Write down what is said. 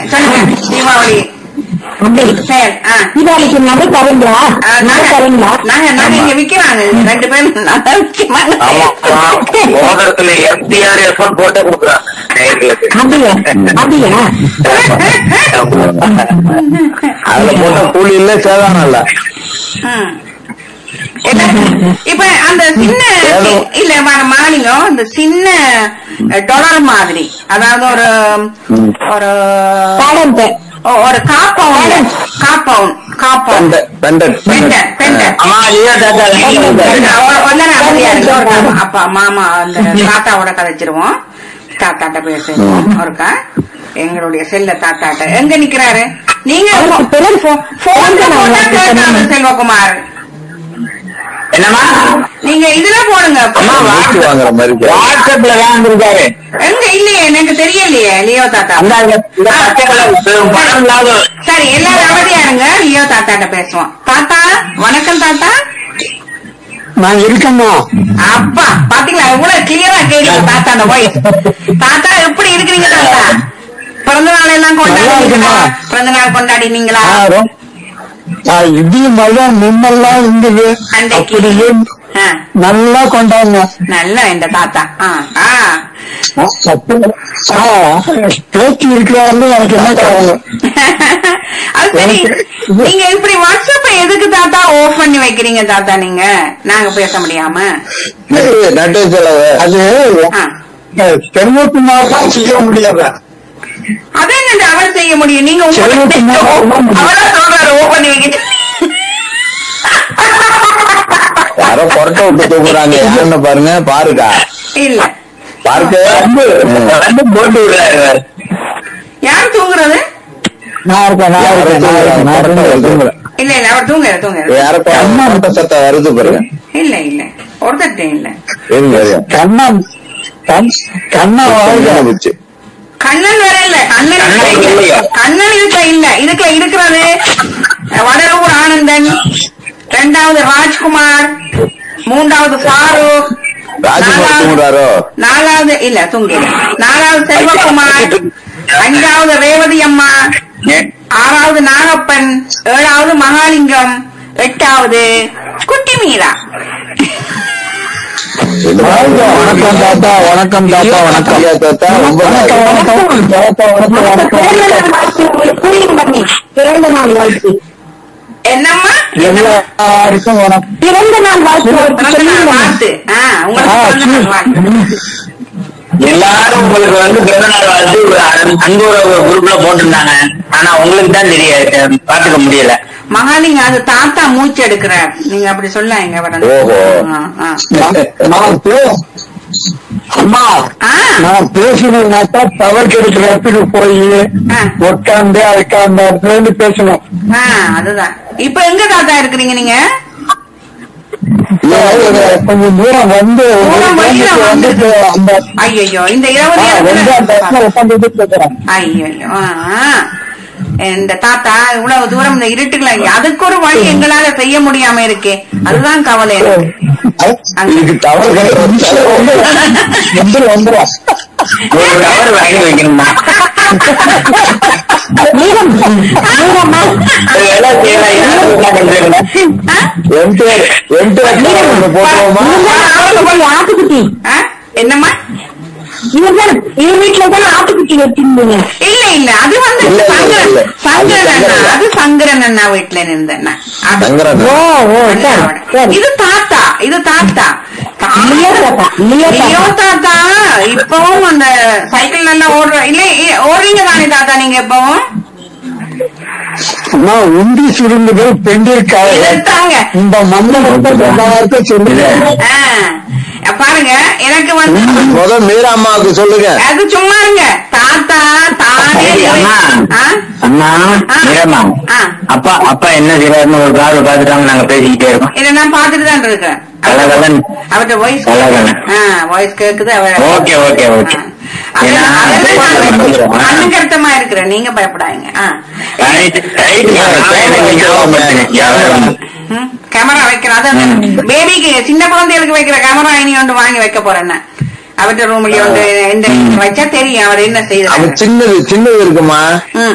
சொல்லுங்க தீபாவளி செயல் ஆ தீபாவளிக்கு நகை தரீங்களா ஆ, நகை நாங்க தரீங்களா நாங்க நாங்க இங்க விக்கிறாங்க ரெண்டு பேரும் நல்லா விக்கிறாங்க. மோதிரத்துல எஃப்டிஆர் எஃப்எம் போட்டு கொடுக்குறாங்க நேயர்களுக்கு. அப்படியா அப்படியா அதுல போட்ட கூலி இல்ல சேதாரம் இல்ல ம். என்ன? இப்ப அந்த சின்ன ஏதோ. இல்ல மா- மாலிங்கம் இந்த சின்ன டொலர் மாதிரி அதாவது ஒரு ஒரு பேரண்ட் ஒ- ஒரு காப்பவுன் காப்பவுன் காப்பவுன் பெண்டட் பெண்டன் பெண்டன் ஆமா ஐயா தாத்தா அப்பா மாமா அந்த தாத்தாவோட கதைச்சிருவோம் தாத்தாட்ட பேசுவோம் ஒருக்கா எங்களுடைய செல்ல தாத்தாட்ட எங்க நிக்கிறாரு நீங்க அவருக்கு பிறகு போ- போன்ல போன்ல போட்டா நான் கேட்காது சொன்னேன். செல்வகுமார் என்னமா நீங்க இதுல போடுங்க அம்மா வாக்கு வாங்குற மாதிரி வாட்ஸ்அப்ல தான் இருக்காரு எங்க இல்லையே எனக்கு தெரியலையே லியோ தாத்தா அந்த இந்த பச்சை கலர் பணம் இல்லாத சரி எல்லாரும் அவதியா இருங்க லியோ தாத்தாட்ட பேசுவோம் தாத்தா வணக்கம் தாத்தா நான் இருக்கேம்மா அப்பா பாத்தீங்களா எவ்வளவு கிளியரா கேக்குது தாத்தா அந்த வாய்ஸ் தாத்தா எப்படி இருக்கிறீங்க தாத்தா பிறந்த நாள் எல்லாம் கொண்டாடினீங்களா இருக்குமா? பிறந்த நாள் கொண்டாடினீங்களா இதையும் மாதிரிதான் முன்னெல்லாம் இருந்தது அன்றைக்கு. அப்படியே ஆ, நல்லா கொண்டாங்க நல்ல இந்த தாத்தா ஆ, ஆ. பேச்சு இருக்கிறாரு எனக்கு என்ன காரணம் அது சரி எனக்கு- நீங்க இப்படி வாட்ஸ்அப்ப எதுக்கு தாத்தா ஆஃப் பண்ணி வைக்கிறீங்க தாத்தா நீங்க நாங்க பேச முடியாம நட்டு செலவு அது ஆ. செல்வகுமார் தான் செய்ய முடியாது அது என்ன அவர் செய்ய முடியும் நீங்க உங்க செல்வகுமார் அவரா சொல்றாரு ஓ பண்ணி வைக்க யாரோ கொரட்டை விட்டு தூக்குறாங்க யாருன்னு பாருங்க பாருக்கா இல்ல பார்க்க வந்து போட்டு விடுறாரு யார் தூங்குறது நான் இருக்கேன் நான் இருக்கேன் நான் இருக்கேன் நான் இருக்கேன் இல்ல இல்ல அவர் தூங்குற தூங்குற யாரோ கொரட்டை சத்தம் வருது பாருங்க இல்ல இல்ல ஒருத்தர்ட்ட இல்ல இருங்க கண்ணன் கண் கண்ணா வாழ்க போச்சு கண்ணன் வேற இல்ல கண்ணன் கண்ணன் இதுல இல்லையா? கண்ணன் இதுல இல்ல இதுக்குள்ள இருக்கிறது வடலூர் ஆனந்தன் ரெண்டாவது ராஜ்குமார் மூன்றாவது ஃபாரூக் ராஜ்குமார் நாலாவது- தூங்குறாரோ நாலாவது இல்ல தூங்கி நாலாவது செல்வகுமார் அஞ்சாவது ரேவதி அம்மா ஆறாவது நாகப்பன் ஏழாவது மகாலிங்கம் எட்டாவது குட்டி மீரா வணக்கம் தாத்தா வணக்கம் தாத்தா வணக்கம் ஐயா தாத்தா ரொம்ப வணக்கம் வணக்கம் தாத்தா வணக்கம் வணக்கம் பிறந்த நாள் வாழ்த்து என்னம்மா எல்லாருக்கும் வணக்கம் பிறந்த நாள் பிறந்த நாள் வாழ்த்து ஆ, உங்களுக்கு பிறந்த நாள் வாழ்த்து எல்லாரும் உங்களுக்கு வந்து பிறந்த நாள் வாழ்த்து அங்க ஒரு குரூப்ல போட்டிருந்தாங்க ஆனா உங்களுக்கு தான் தெரியாது பாத்துக்க முடியல மகாலிங்க அது தாத்தா மூச்சு எடுக்கிறார் நீங்க அப்படி சொல்ல எங்க வரணும் ஓஹோ. ஆ, ஆ. நான் பே- அம்மா ஆ. நான் பேசணும்னாக்கா டவர் கிடைக்கிற இடத்துக்கு போய் ஆ. உட்காந்து உட்காந்து இடத்துல இருந்து பேசணும் ஆ, அதுதான் இப்ப எங்க தாத்தா இருக்கிறீங்க நீங்க இல்ல, ஒரு கொஞ்சம் தூரம் வந்து ஒரு தூரம் வழியில கிலோமீட்டர் வந்துட்டு அந்த ஐயோ இந்த இரவு ஆ, வந்து அந்த இடத்துல நேரத்துல உட்காந்துட்டு பேசுறேன் ஐயோ இந்த தாத்தா இவ்வளவு தூரம் இந்த இருட்டுக்குள்ள அதுக்கு ஒரு வழி எங்களால செய்ய முடியாம இருக்கே அதுதான் கவலை எனக்கு. இதுக்கு டவர் வந்துடும் வந்துடும் ஒரு கவர் வாங்கி வைக்கணுமா நீளம் நீளமா எல்லாம் செய்யலாம் யாரும் உட்கார்ந்து ஆ? எம்டிஆர் எம்டிஆர் போட்டுருவோமா போய் ஆட்டுக்குட்டி ஆ? என்னம்மா இவன் தான் இவன் வீட்டுல தான் ஆட்டுக்குட்டி வச்சிருந்தீங்க இல்ல இல்ல அது வந்து இல்ல, இல்ல, சங்கரன் இல்ல. சங்கரன் அது அண்ணா சங்கரன். அது சங்கரன் அண்ணா வீட்டுல இருந்தேன்னா அது சங்கரன் ஓ ஓ சரி அண்ணாவோட. சரி இது தாத்தா இது தாத்தா லியோ தாத்தா, லியோ தாத்தா. லியோ தாத்தா இப்பவும் அந்த சைக்கிள் நல்லா ஓடுற இல்ல இ- ஓடுறீங்க தானே தாத்தா நீங்க இப்பவும் நான் உண்டி சுருங்குதல் பெண்டிருக்காக இதைத்தாங்க. இந்த மன்னன் எல்லாருக்கும் சொல்லுங்க ஆ, பாருங்க எனக்கு வந்து முத மீரா அம்மாவுக்கு சொல்லுங்க அது சும்மா இருங்க தாத்தா தானே சரி, அம்மா. ஆ? அண்ணா ஆ. மீரம்மா ஆ. அப்பா அப்பா என்ன செய்யறாருன்னு ஒரு காது பாத்துட்டாங்க நாங்க பேசிக்கிட்டே இருக்கோம் இதை நான் பாத்துட்டு தான் இருக்கேன் கலகலன். அவர்கிட்ட வாய்ஸ் கலகலன். வாய்ஸ் கேக்குது அவர் ஓகே ஓகே ஓகே ஏன்னா, அண்ணன் கருத்தமா இருக்கிறேன் நீங்க பயப்படாதீங்க ஆ. ரைட், ரைட், நான் ஞாபகப்படுத்தினேன். ம், கேமரா வைக்கிறேன் அதான் பேபிக்கு சின்ன குழந்தைகளுக்கு வைக்கிற கேமரா இனி ஒன்று வாங்கி வைக்க போறேன் நான். அவர்கிட்ட ரூம்லயே ஒன்று இந்த வச்சா தெரியும் அவர் என்ன அவன் செய்யறாரு சின்னது சின்னது இருக்குமா ம்